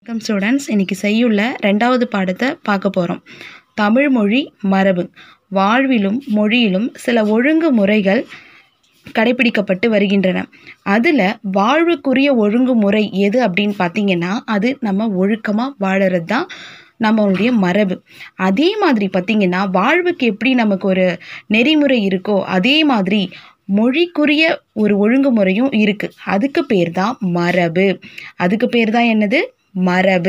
வணக்கம் ஸ்டூடெண்ட்ஸ் இன்றைக்கி செய்யுள்ள ரெண்டாவது பாடத்தை பார்க்க போகிறோம் தமிழ் மொழி மரபு வாழ்விலும் மொழியிலும் சில ஒழுங்கு முறைகள் கடைபிடிக்கப்பட்டு வருகின்றன அதில் வாழ்வுக்குரிய ஒழுங்குமுறை எது அப்படின்னு பார்த்தீங்கன்னா அது நம்ம ஒழுக்கமாக வாழறது தான் நம்மளுடைய மரபு அதே மாதிரி பார்த்தீங்கன்னா வாழ்வுக்கு எப்படி நமக்கு ஒரு நெறிமுறை இருக்கோ அதே மாதிரி மொழிக்குரிய ஒரு ஒழுங்குமுறையும் இருக்குது அதுக்கு பேர் தான் மரபு அதுக்கு பேர் தான் என்னது மரபு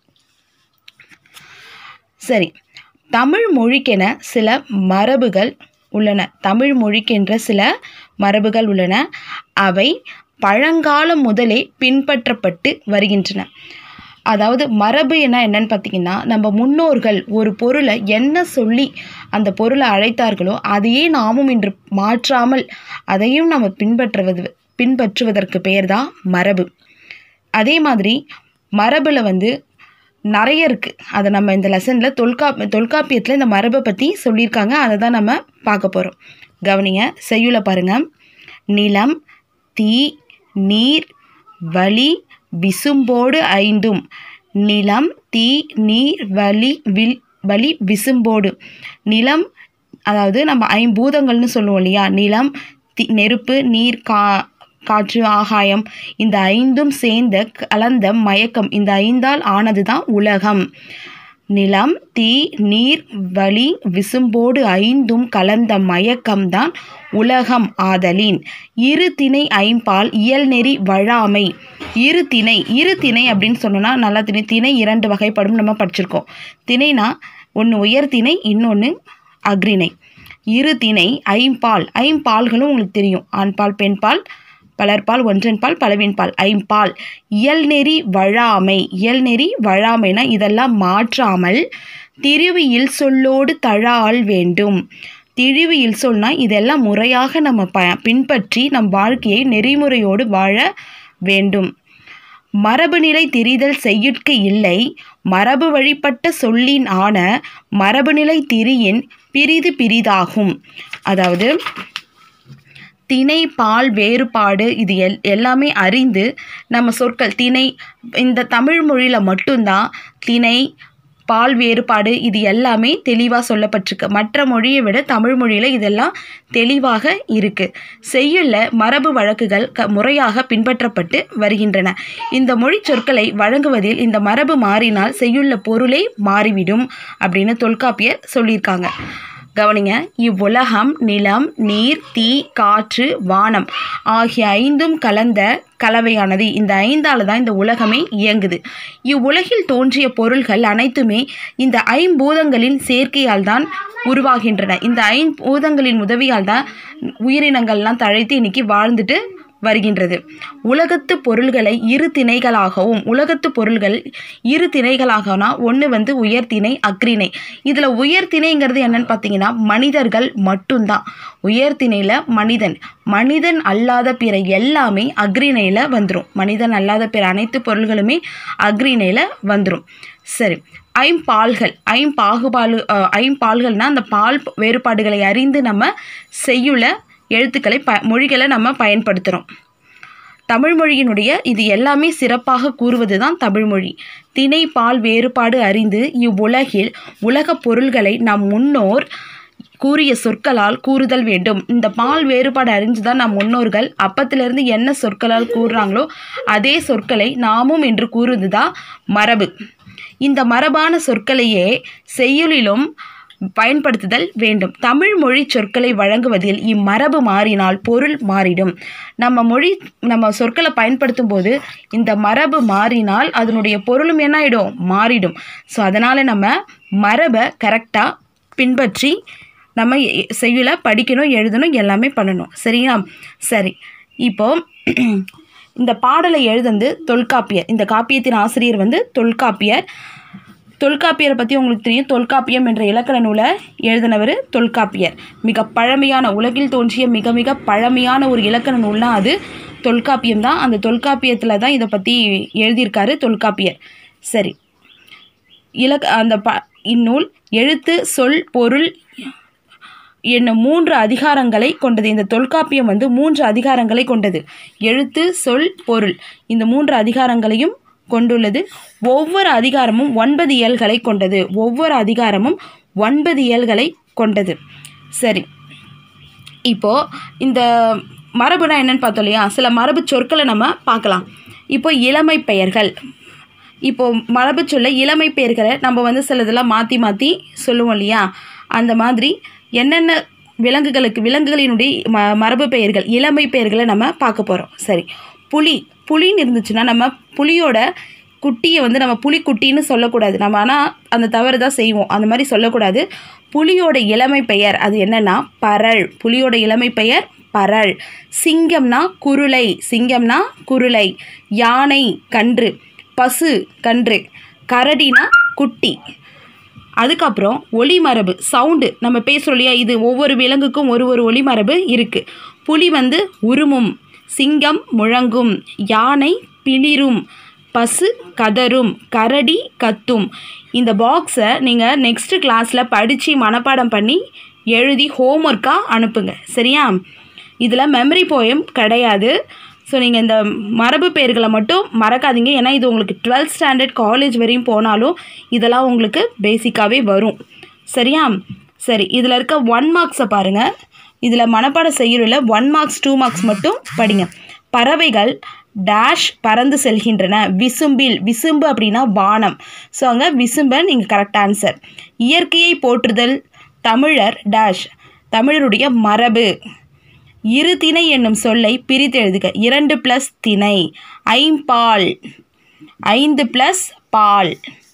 சரி தமிழ் மொழிக்கென சில மரபுகள் உள்ளன தமிழ் மொழிக்கென்ற சில மரபுகள் உள்ளன அவை பழங்காலம் முதலே பின்பற்றப்பட்டு வருகின்றன அதாவது மரபு என்ன என்னன்னு பார்த்தீங்கன்னா நம்ம முன்னோர்கள் ஒரு பொருளை என்ன சொல்லி அந்த பொருளை அழைத்தார்களோ அதையே நாமும் இன்று மாற்றாமல் அதையும் நம்ம பின்பற்றுவது பின்பற்றுவதற்கு பெயர் தான் மரபு அதே மாதிரி மரபில் வந்து நிறைய இருக்குது அதை நம்ம இந்த லெசனில் தொல்கா தொல்காப்பியத்தில் இந்த மரபை பற்றி சொல்லியிருக்காங்க அதை தான் நம்ம பார்க்க போகிறோம் கவனிங்க செய்யுளை பாருங்கள் நிலம் தீ நீர் வழி விசும்போடு ஐந்தும் நிலம் தீ நீர் வலி வில் வலி விசும்போடு நிலம் அதாவது நம்ம ஐம்பூதங்கள்னு சொல்லுவோம் இல்லையா நிலம் தி நெருப்பு நீர் கா காற்று ஆகாயம் இந்த ஐந்தும் சேர்ந்த கலந்த மயக்கம் இந்த ஐந்தால் ஆனது தான் உலகம் நிலம் தீ நீர் வழி விசும்போடு ஐந்தும் கலந்த மயக்கம்தான் உலகம் ஆதலின் இரு திணை ஐம்பால் இயல்நெறி வழாமை இரு திணை இரு திணை அப்படின்னு சொன்னோன்னா நல்லா திணை திணை இரண்டு வகைப்படும் நம்ம படிச்சிருக்கோம் திணைனா ஒன்று உயர் திணை இன்னொன்று அக்ரிணை இரு திணை ஐம்பால் ஐம்பால்களும் உங்களுக்கு தெரியும் ஆண்பால் பெண்பால் பலர்பால் ஒன்றன்பால் பலவின்பால் ஐம்பால் இயல்நெறி வழாமை இயல்நெறி வழாமைனா இதெல்லாம் மாற்றாமல் திருவியில் சொல்லோடு தழால் வேண்டும் திழிவு இல் சொல்னா இதெல்லாம் முறையாக நம்ம ப பின்பற்றி நம் வாழ்க்கையை நெறிமுறையோடு வாழ வேண்டும் மரபு நிலை திரிதல் செய்யுட்கு இல்லை மரபு வழிபட்ட சொல்லின் ஆன மரபு நிலை திரியின் பிரிது பிரிதாகும் அதாவது திணை பால் வேறுபாடு இது எல் எல்லாமே அறிந்து நம்ம சொற்கள் திணை இந்த தமிழ் மொழியில் மட்டும்தான் திணை பால் வேறுபாடு இது எல்லாமே தெளிவாக சொல்லப்பட்டிருக்கு மற்ற மொழியை விட தமிழ் மொழியில் இதெல்லாம் தெளிவாக இருக்குது செய்யுள்ள மரபு வழக்குகள் க முறையாக பின்பற்றப்பட்டு வருகின்றன இந்த மொழி சொற்களை வழங்குவதில் இந்த மரபு மாறினால் செய்யுள்ள பொருளே மாறிவிடும் அப்படின்னு தொல்காப்பியர் சொல்லியிருக்காங்க கவனிங்க இவ்வுலகம் நிலம் நீர் தீ காற்று வானம் ஆகிய ஐந்தும் கலந்த கலவையானது இந்த ஐந்தால் தான் இந்த உலகமே இயங்குது இவ்வுலகில் தோன்றிய பொருள்கள் அனைத்துமே இந்த ஐம்பூதங்களின் சேர்க்கையால் தான் உருவாகின்றன இந்த ஐம்பூதங்களின் உதவியால் தான் உயிரினங்கள்லாம் தழைத்து இன்னைக்கு வாழ்ந்துட்டு வருகின்றது உலகத்து பொருள்களை இரு திணைகளாகவும் உலகத்து பொருள்கள் இரு திணைகளாகனா ஒன்று வந்து உயர்திணை அக்ரிணை இதில் உயர்திணைங்கிறது என்னன்னு பார்த்தீங்கன்னா மனிதர்கள் மட்டும்தான் உயர்திணையில் மனிதன் மனிதன் அல்லாத பிற எல்லாமே அக்ரிணையில் வந்துடும் மனிதன் அல்லாத பிற அனைத்து பொருள்களுமே அக்ரிணையில் வந்துடும் சரி ஐம்பால்கள் ஐம்பாகுபாலு ஐம்பால்கள்னால் அந்த பால் வேறுபாடுகளை அறிந்து நம்ம செய்யுள்ள எழுத்துக்களை ப மொழிகளை நம்ம பயன்படுத்துகிறோம் தமிழ் மொழியினுடைய இது எல்லாமே சிறப்பாக கூறுவது தான் தமிழ்மொழி திணை பால் வேறுபாடு அறிந்து இவ்வுலகில் உலகப் பொருள்களை நம் முன்னோர் கூறிய சொற்களால் கூறுதல் வேண்டும் இந்த பால் வேறுபாடு அறிஞ்சு தான் நம் முன்னோர்கள் அப்பத்திலிருந்து என்ன சொற்களால் கூறுறாங்களோ அதே சொற்களை நாமும் என்று கூறுவது தான் மரபு இந்த மரபான சொற்களையே செய்யுளிலும் பயன்படுத்துதல் வேண்டும் தமிழ் மொழி சொற்களை வழங்குவதில் இம்மரபு மாறினால் பொருள் மாறிடும் நம்ம மொழி நம்ம சொற்களை பயன்படுத்தும் போது இந்த மரபு மாறினால் அதனுடைய பொருளும் என்ன ஆகிடும் மாறிடும் ஸோ அதனால் நம்ம மரபை கரெக்டாக பின்பற்றி நம்ம செய்யல படிக்கணும் எழுதணும் எல்லாமே பண்ணணும் சரிங்களா சரி இப்போது இந்த பாடலை எழுதுந்து தொல்காப்பியர் இந்த காப்பியத்தின் ஆசிரியர் வந்து தொல்காப்பியர் தொல்காப்பியரை பற்றி உங்களுக்கு தெரியும் தொல்காப்பியம் என்ற இலக்கண நூலை எழுதினவர் தொல்காப்பியர் மிக பழமையான உலகில் தோன்றிய மிக மிக பழமையான ஒரு இலக்கண நூல்னா அது தொல்காப்பியம் தான் அந்த தொல்காப்பியத்தில் தான் இதை பற்றி எழுதியிருக்காரு தொல்காப்பியர் சரி இலக்க அந்த ப இந்நூல் எழுத்து சொல் பொருள் என்னும் மூன்று அதிகாரங்களை கொண்டது இந்த தொல்காப்பியம் வந்து மூன்று அதிகாரங்களை கொண்டது எழுத்து சொல் பொருள் இந்த மூன்று அதிகாரங்களையும் கொண்டுள்ளது ஒவ்வொரு அதிகாரமும் ஒன்பது இயல்களை கொண்டது ஒவ்வொரு அதிகாரமும் ஒன்பது இயல்களை கொண்டது சரி இப்போது இந்த மரபுனா என்னன்னு பார்த்தோம் இல்லையா சில மரபு சொற்களை நம்ம பார்க்கலாம் இப்போ இளமை பெயர்கள் இப்போ மரபு சொல்ல இளமை பெயர்களை நம்ம வந்து சிலதெல்லாம் மாற்றி மாற்றி சொல்லுவோம் இல்லையா அந்த மாதிரி என்னென்ன விலங்குகளுக்கு விலங்குகளினுடைய ம மரபு பெயர்கள் இளமை பெயர்களை நம்ம பார்க்க போகிறோம் சரி புலி புலின்னு இருந்துச்சுன்னா நம்ம புலியோட குட்டியை வந்து நம்ம புலிக்குட்டின்னு சொல்லக்கூடாது நம்ம ஆனால் அந்த தவறு தான் செய்வோம் அந்த மாதிரி சொல்லக்கூடாது புலியோட இளமை பெயர் அது என்னன்னா பரள் புலியோட இளமை பெயர் பரள் சிங்கம்னா குருளை சிங்கம்னா குருளை யானை கன்று பசு கன்று கரடினா குட்டி அதுக்கப்புறம் ஒளிமரபு சவுண்டு நம்ம பேசுகிறோம் இல்லையா இது ஒவ்வொரு விலங்குக்கும் ஒரு ஒரு ஒளிமரபு இருக்குது புலி வந்து உருமும் சிங்கம் முழங்கும் யானை பிளிரும் பசு கதரும் கரடி கத்தும் இந்த பாக்ஸை நீங்கள் நெக்ஸ்ட்டு கிளாஸில் படித்து மனப்பாடம் பண்ணி எழுதி ஹோம்ஒர்க்காக அனுப்புங்க சரியா இதில் மெமரி போயம் கிடையாது ஸோ நீங்கள் இந்த மரபு பெயர்களை மட்டும் மறக்காதீங்க ஏன்னா இது உங்களுக்கு டுவெல்த் ஸ்டாண்டர்ட் காலேஜ் வரையும் போனாலும் இதெல்லாம் உங்களுக்கு பேசிக்காகவே வரும் சரியா சரி இதில் இருக்க ஒன் மார்க்ஸை பாருங்கள் இதில் மனப்பாடம் செய்யறதுல ஒன் மார்க்ஸ் டூ மார்க்ஸ் மட்டும் படிங்க பறவைகள் டேஷ் பறந்து செல்கின்றன விசும்பில் விசும்பு அப்படின்னா வானம் ஸோ அங்கே விசும்பன் நீங்கள் கரெக்ட் ஆன்சர் இயற்கையை போற்றுதல் தமிழர் டேஷ் தமிழருடைய மரபு இரு திணை என்னும் சொல்லை பிரித்து எழுதுக இரண்டு ப்ளஸ் திணை ஐம்பால் ஐந்து ப்ளஸ் பால்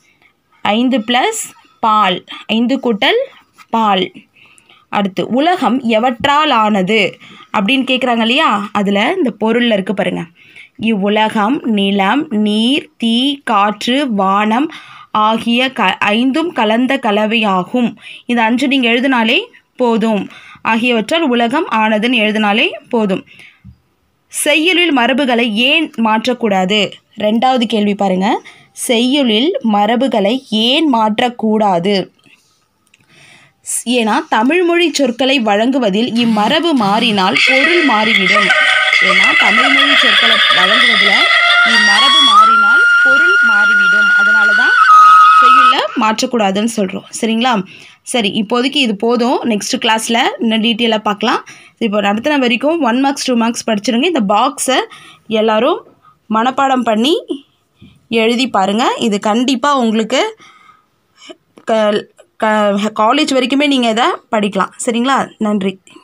ஐந்து ப்ளஸ் பால் ஐந்து கூட்டல் பால் அடுத்து உலகம் எவற்றால் ஆனது அப்படின்னு கேட்குறாங்க இல்லையா அதில் இந்த பொருளில் இருக்குது பாருங்கள் இவ்வுலகம் நிலம் நீர் தீ காற்று வானம் ஆகிய க ஐந்தும் கலந்த கலவையாகும் இது அஞ்சு நீங்கள் எழுதினாலே போதும் ஆகியவற்றால் உலகம் ஆனதுன்னு எழுதினாலே போதும் செய்யுளில் மரபுகளை ஏன் மாற்றக்கூடாது ரெண்டாவது கேள்வி பாருங்க செய்யுளில் மரபுகளை ஏன் மாற்றக்கூடாது ஏன்னா தமிழ்மொழி சொற்களை வழங்குவதில் இம்மரபு மாறினால் பொருள் மாறிவிடும் ஏன்னா தமிழ்மொழி சொற்களை வழங்குவதில் இம்மரபு மாறினால் பொருள் மாறிவிடும் அதனால தான் செய்யுள்ள மாற்றக்கூடாதுன்னு சொல்கிறோம் சரிங்களா சரி இப்போதைக்கு இது போதும் நெக்ஸ்ட் கிளாஸில் இன்னும் டீட்டெயிலாக பார்க்கலாம் இப்போ நடத்தின வரைக்கும் ஒன் மார்க்ஸ் டூ மார்க்ஸ் படிச்சிருங்க இந்த பாக்ஸை எல்லோரும் மனப்பாடம் பண்ணி எழுதி பாருங்கள் இது கண்டிப்பாக உங்களுக்கு க க காலேஜ் வரைக்குமே நீங்கள் இதை படிக்கலாம் சரிங்களா நன்றி